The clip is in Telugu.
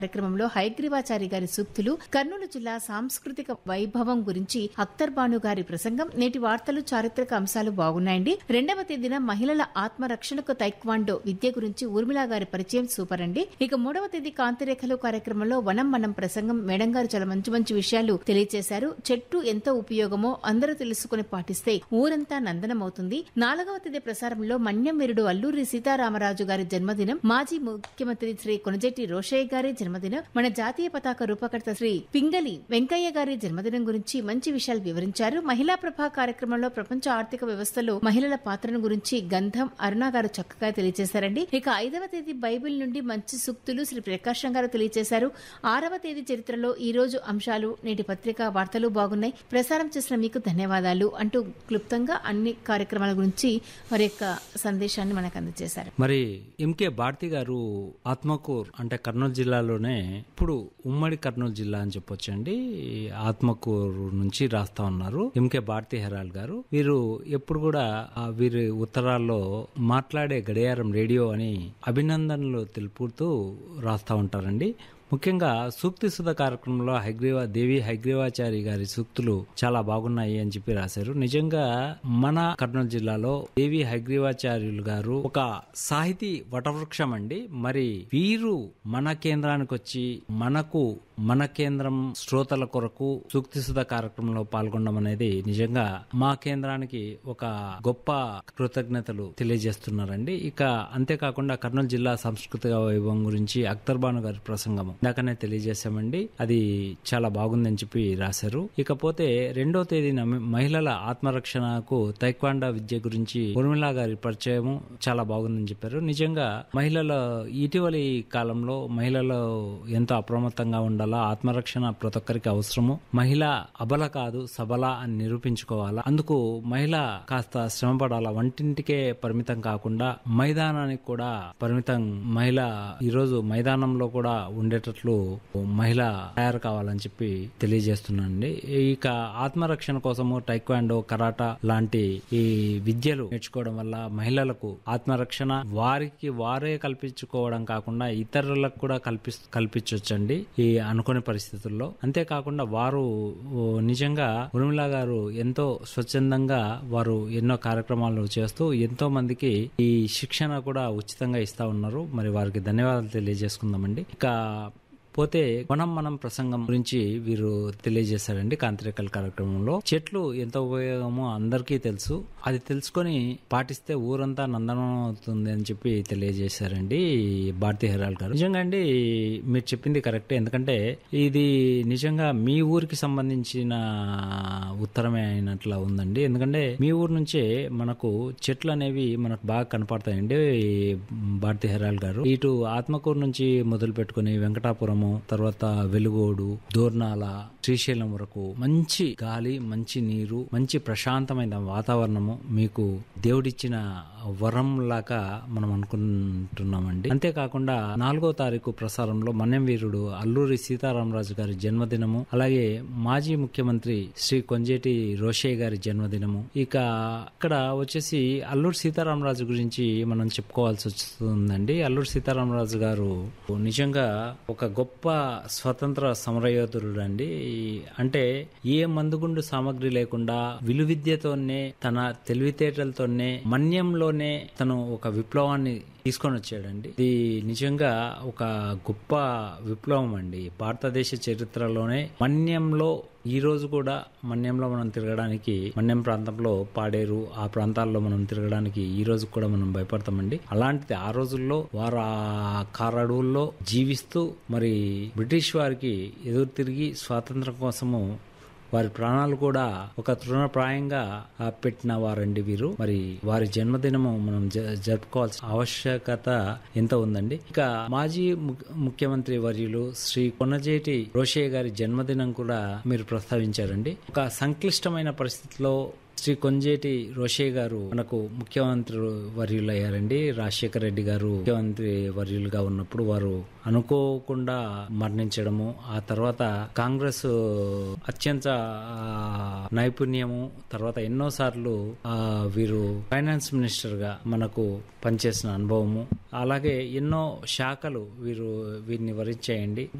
కార్యక్రమంలో హైగ్రీవాచారి గారి సూక్తులు కర్నూలు జిల్లా సాంస్కృతిక వైభవం గురించి అఖ్తర్ బాను గారి ప్రసంగం నేటి వార్తలు చారిత్రక అంశాలు బాగున్నాయండి రెండవ తేదీన మహిళల ఆత్మరక్షణకు తైక్వాండో విద్య గురించి ఊర్మిళ గారి పరిచయం సూపర్ అండి ఇక మూడవ తేదీ కాంతిరేఖలు కార్యక్రమంలో వనం మనం ప్రసంగం మేడం గారు చాలా మంచి మంచి విషయాలు తెలియజేశారు చెట్టు ఎంత ఉపయోగమో అందరూ తెలుసుకుని పాటిస్తే ఊరంతా నందనమవుతుంది నాలుగవ తేదీ ప్రసారంలో మన్యం వీరుడు అల్లూరి సీతారామరాజు గారి జన్మదినం మాజీ ముఖ్యమంత్రి శ్రీ కొనజెట్టి రోషయ్య గారి జన్మదినం మన జాతీయ పతాక రూపకర్త శ్రీ పింగళి వెంకయ్య గారి జన్మదినం గురించి మంచి విషయాలు వివరించారు మహిళా ప్రభా కార్యక్రమంలో ప్రపంచ ఆర్థిక వ్యవస్థలో మహిళల పాత్రను గురించి గంధం అరుణ గారు చక్కగా తెలియజేశారండి ఇక ఐదవ తేదీ బైబిల్ నుండి మంచి సూక్తులు శ్రీ ప్రకాశం గారు తెలియజేశారు ఆరవ తేదీ చరిత్రలో ఈ రోజు అంశాలు నేటి పత్రిక వార్తలు బాగున్నాయి ప్రసారం చేసిన మీకు ధన్యవాదాలు అంటూ క్లుప్తంగా అన్ని కార్యక్రమాల గురించి వారి యొక్క సందేశాన్ని మనకు అందజేశారు మరి ఎంకే భారతి గారు ఆత్మకూర్ అంటే కర్నూలు జిల్లాలోనే ఇప్పుడు ఉమ్మడి కర్నూలు జిల్లా అని చెప్పొచ్చండి ఆత్మకూరు నుంచి రాస్తా ఉన్నారు ఎంకే భారతి హెరాల్ గారు వీరు ఎప్పుడు కూడా ఆ వీరి ఉత్తరాల్లో మాట్లాడే గడియారం రేడియో అని అభినందనలు తెలుపుతూ రాస్తా ఉంటారండి ముఖ్యంగా సూక్తి సుధ కార్యక్రమంలో హైగ్రీవ దేవి హైగ్రీవాచారి గారి సూక్తులు చాలా బాగున్నాయి అని చెప్పి రాశారు నిజంగా మన కర్నూలు జిల్లాలో దేవి హైగ్రీవాచార్యులు గారు ఒక సాహితీ వటవృక్షం అండి మరి వీరు మన కేంద్రానికి వచ్చి మనకు మన కేంద్రం శ్రోతల కొరకు సూక్తి సుధ కార్యక్రమంలో పాల్గొనడం అనేది నిజంగా మా కేంద్రానికి ఒక గొప్ప కృతజ్ఞతలు తెలియజేస్తున్నారండి ఇక అంతేకాకుండా కర్నూలు జిల్లా సాంస్కృతిక వైభవం గురించి అఖ్తర్ బాను గారి ప్రసంగము ఇందాకనే తెలియజేశామండి అది చాలా బాగుందని చెప్పి రాశారు ఇకపోతే రెండో తేదీన మహిళల ఆత్మరక్షణకు తైక్వాండా విద్య గురించి ఉర్మిళ గారి పరిచయము చాలా బాగుందని చెప్పారు నిజంగా మహిళల ఇటీవలి కాలంలో మహిళలు ఎంతో అప్రమత్తంగా ఉండాలా ఆత్మరక్షణ ప్రతి ఒక్కరికి అవసరము మహిళ అబల కాదు సబల అని నిరూపించుకోవాలా అందుకు మహిళ కాస్త శ్రమ పడాలా వంటింటికే పరిమితం కాకుండా మైదానానికి కూడా పరిమితం మహిళ ఈరోజు మైదానంలో కూడా ఉండేటట్లు మహిళ తయారు కావాలని చెప్పి తెలియజేస్తున్నానండి ఇక ఆత్మరక్షణ కోసము టైక్వాండో కరాటా లాంటి ఈ విద్యలు నేర్చుకోవడం వల్ల మహిళలకు ఆత్మరక్షణ వారికి వారే కల్పించుకోవడం కాకుండా ఇతరులకు కూడా కల్పి కల్పించవచ్చండి ఈ అనుకోని పరిస్థితుల్లో అంతేకాకుండా వారు ఓ, నిజంగా ఉర్మిళ గారు ఎంతో స్వచ్ఛందంగా వారు ఎన్నో కార్యక్రమాలు చేస్తూ ఎంతో మందికి ఈ శిక్షణ కూడా ఉచితంగా ఇస్తా ఉన్నారు మరి వారికి ధన్యవాదాలు తెలియజేసుకుందామండి ఇక పోతే మనం మనం ప్రసంగం గురించి వీరు తెలియజేశారండి కాంతిరేకల కార్యక్రమంలో చెట్లు ఎంత ఉపయోగమో అందరికీ తెలుసు అది తెలుసుకొని పాటిస్తే ఊరంతా నందనం అవుతుంది అని చెప్పి తెలియజేశారండి భారతీ హెరాల్ గారు నిజంగా అండి మీరు చెప్పింది కరెక్టే ఎందుకంటే ఇది నిజంగా మీ ఊరికి సంబంధించిన ఉత్తరమే అయినట్లా ఉందండి ఎందుకంటే మీ ఊరు నుంచే మనకు చెట్లు అనేవి మనకు బాగా కనపడతాయండి భారతీ హెరాల్ గారు ఇటు ఆత్మకూరు నుంచి మొదలు పెట్టుకుని వెంకటాపురము తర్వాత వెలుగోడు దోర్నాల శ్రీశైలం వరకు మంచి గాలి మంచి నీరు మంచి ప్రశాంతమైన వాతావరణము మీకు దేవుడిచ్చిన వరం లాగా మనం అనుకుంటున్నామండి అంతేకాకుండా నాలుగో తారీఖు ప్రసారంలో మన్యం వీరుడు అల్లూరి సీతారామరాజు గారి జన్మదినము అలాగే మాజీ ముఖ్యమంత్రి శ్రీ కొంజేటి రోషయ్య గారి జన్మదినము ఇక ఇక్కడ వచ్చేసి అల్లూరి సీతారామరాజు గురించి మనం చెప్పుకోవాల్సి వస్తుందండి అల్లూరి సీతారామరాజు గారు నిజంగా ఒక గొప్ప స్వతంత్ర సమరయోధుడు అండి అంటే ఏ మందుగుండు సామగ్రి లేకుండా విలువిద్యతోనే తన తెలివితేటలతోనే మన్యంలోనే తను ఒక విప్లవాన్ని తీసుకొని వచ్చాడండి ఇది నిజంగా ఒక గొప్ప విప్లవం అండి భారతదేశ చరిత్రలోనే మన్యంలో ఈ రోజు కూడా మన్యంలో మనం తిరగడానికి మన్యం ప్రాంతంలో పాడేరు ఆ ప్రాంతాల్లో మనం తిరగడానికి ఈ రోజు కూడా మనం భయపడతామండి అలాంటిది ఆ రోజుల్లో వారు ఆ కారడువుల్లో జీవిస్తూ మరి బ్రిటిష్ వారికి ఎదురు తిరిగి స్వాతంత్రం కోసము వారి ప్రాణాలు కూడా ఒక తృణప్రాయంగా ఆ, పెట్టిన వారండి వీరు మరి వారి జన్మదినము మనం జ- జరుపుకోవాల్సిన ఆవశ్యకత ఎంత ఉందండి ఇక మాజీ ము- ముఖ్యమంత్రి వర్యులు శ్రీ కొనజేటి రోషయ్య గారి జన్మదినం కూడా మీరు ప్రస్తావించారండి ఒక సంక్లిష్టమైన పరిస్థితిలో శ్రీ కొంజేటి రోషే గారు మనకు ముఖ్యమంత్రి వర్యులు అయ్యారండి రాజశేఖర రెడ్డి గారు ముఖ్యమంత్రి వర్యులుగా ఉన్నప్పుడు వారు అనుకోకుండా మరణించడము ఆ తర్వాత కాంగ్రెస్ అత్యంత ఆ, నైపుణ్యము తర్వాత ఎన్నో సార్లు వీరు ఫైనాన్స్ మినిస్టర్ గా మనకు పనిచేసిన అనుభవము అలాగే ఎన్నో శాఖలు వీరు వీరిని వరించాయండి